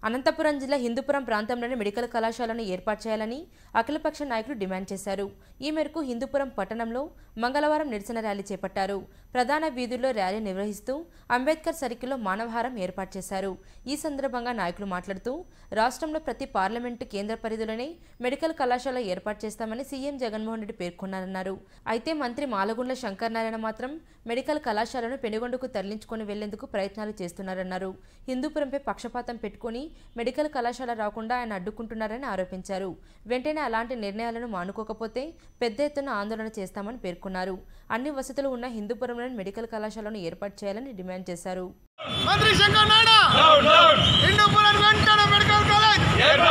అనంతపురం జిల్లా హిందూపురం ప్రాంతంలోని మెడికల్ కళాశాలను ఏర్పాటు చేయాలని అఖిలపక్ష నాయకులు డిమాండ్ చేశారు ఈ మేరకు హిందూపురం పట్టణంలో మంగళవారం నిరసన ర్యాలీ చేపట్టారు ప్రధాన వీధుల్లో ర్యాలీ నిర్వహిస్తూ అంబేద్కర్ సర్కిల్లో మానవహారం ఏర్పాటు చేశారు ఈ సందర్భంగా నాయకులు మాట్లాడుతూ రాష్ట్రంలో ప్రతి పార్లమెంటు కేంద్ర పరిధిలోనే మెడికల్ కళాశాల ఏర్పాటు చేస్తామని సీఎం జగన్మోహన్ రెడ్డి పేర్కొన్నారన్నారు అయితే మంత్రి మాలగుండ్ల శంకర్ నారాయణ మాత్రం మెడికల్ కళాశాలను పెనుగొండకు తరలించుకొని వెళ్లేందుకు ప్రయత్నాలు చేస్తున్నారన్నారు హిందూపురంపై పక్షపాతం పెట్టుకుని మెడికల్ కళాశాల రాకుండా ఆయన అడ్డుకుంటున్నారని ఆరోపించారు వెంటనే అలాంటి నిర్ణయాలను మానుకోకపోతే పెద్ద ఎత్తున ఆందోళన చేస్తామని పేర్కొన్నారు అన్ని వసతులు ఉన్న హిందూపురంలోని మెడికల్ కళాశాలను ఏర్పాటు చేయాలని డిమాండ్ చేశారు మంత్రి శంకర్ నాయుడు హిందూపురం వెంటనే మెడికల్ కాలేజ్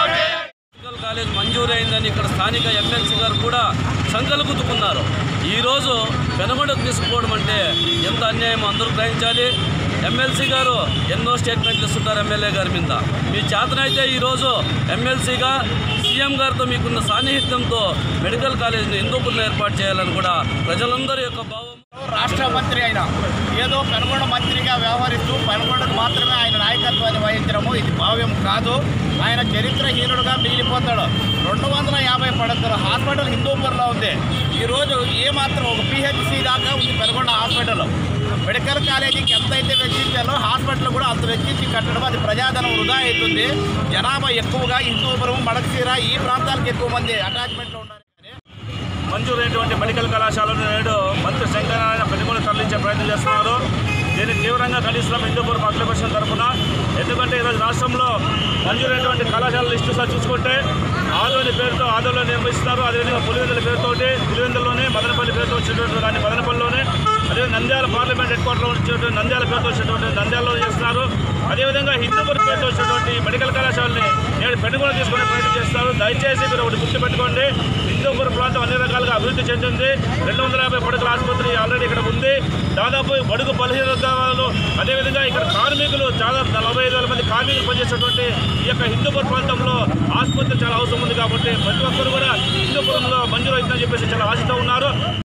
మెడికల్ కాలేజ్ మంజూరైందని ఇక్కడ స్థానిక ఎమ్మెల్సీ గారు కూడా సంకలు గుద్దుకున్నారు ఈరోజు పెనగొండకు తీసుకుపోవడం అంటే ఎంత అన్యాయం అందరూ గ్రహించాలి ఎమ్మెల్సీ గారు ఎన్నో స్టేట్మెంట్లు ఇస్తుంటారు ఎమ్మెల్యే గారి మీద మీ చేతనైతే ఈరోజు ఎమ్మెల్సీగా సీఎం గారితో మీకున్న సాన్నిహిత్యంతో మెడికల్ కాలేజీని ఎందుకు ఏర్పాటు చేయాలని కూడా ప్రజలందరి యొక్క భావం రాష్ట్ర మంత్రి అయిన ఏదో పెనుగొండ మంత్రిగా వ్యవహరిస్తూ పెనుగొండకు మాత్రమే ఆయన నాయకత్వాన్ని వహించడము ఇది భావ్యం కాదు ఆయన చరిత్రహీనుడుగా మిగిలిపోతాడు రెండు వందల యాభై పడకల హాస్పిటల్ హిందూపూర్లో ఉంది ఈరోజు ఏ మాత్రం ఒక పిహెచ్సి దాకా ఉంది పెనుగొండ హాస్పిటల్ మెడికల్ కాలేజీకి ఎంతైతే వెచ్చించాలో హాస్పిటల్ కూడా అంత వెచ్చించి కట్టడం అది ప్రజాధనం వృధా అవుతుంది జనాభా ఎక్కువగా హిందూపురం మడకసీర ఈ ప్రాంతాలకు ఎక్కువ మంది అటాచ్మెంట్లో ఉన్నారు కానీ మంజూరైనటువంటి మెడికల్ కళాశాలను నేడు మంత్రి శంకరనారాయణ పెనుగొండ తరలించే ప్రయత్నం చేస్తున్నారు దీన్ని తీవ్రంగా ఖండిస్తున్నాం హిందూపూర్ అఖిల పరిషత్ తరఫున ఎందుకంటే ఈరోజు రాష్ట్రంలో మంజూరైనటువంటి కళాశాల లిస్టు సార్ చూసుకుంటే ఆదోని పేరుతో ఆదోలో నిర్మిస్తున్నారు అదేవిధంగా పులివెందుల పేరుతోటి పులివెందుల్లోనే మదనపల్లి పేరుతో వచ్చేటువంటి దాన్ని మదనపల్లిలోనే అదే నంద్యాల పార్లమెంట్ హెడ్ క్వార్టర్లో వచ్చేటువంటి నంద్యాల పేరుతో వచ్చేటువంటి నంద్యాలలో చేస్తున్నారు అదేవిధంగా హిందూపూర్ పేరుతో వచ్చేటువంటి మెడికల్ కళాశాలని నేడు పెనుగొండ తీసుకునే ప్రయత్నం చేస్తారు దయచేసి మీరు ఒకటి గుర్తుపెట్టుకోండి హిందూపూర్ ప్రాంతం అన్ని రకాలుగా అభివృద్ధి చెందింది రెండు వందల యాభై పడకల ఆసుపత్రి ఆల్రెడీ ఇక్కడ ఉంది దాదాపు బడుగు బలహీన వర్గాలు అదేవిధంగా ఇక్కడ కార్మికులు చాలా నలభై ఐదు వేల మంది కార్మికులు పనిచేసేటువంటి ఈ యొక్క హిందూపూర్ ప్రాంతంలో ఆసుపత్రి చాలా అవసరం ఉంది కాబట్టి ప్రతి ఒక్కరు కూడా హిందూపురంలో మంజూరు అవుతుందని చెప్పేసి చాలా ఆశతో ఉన్నారు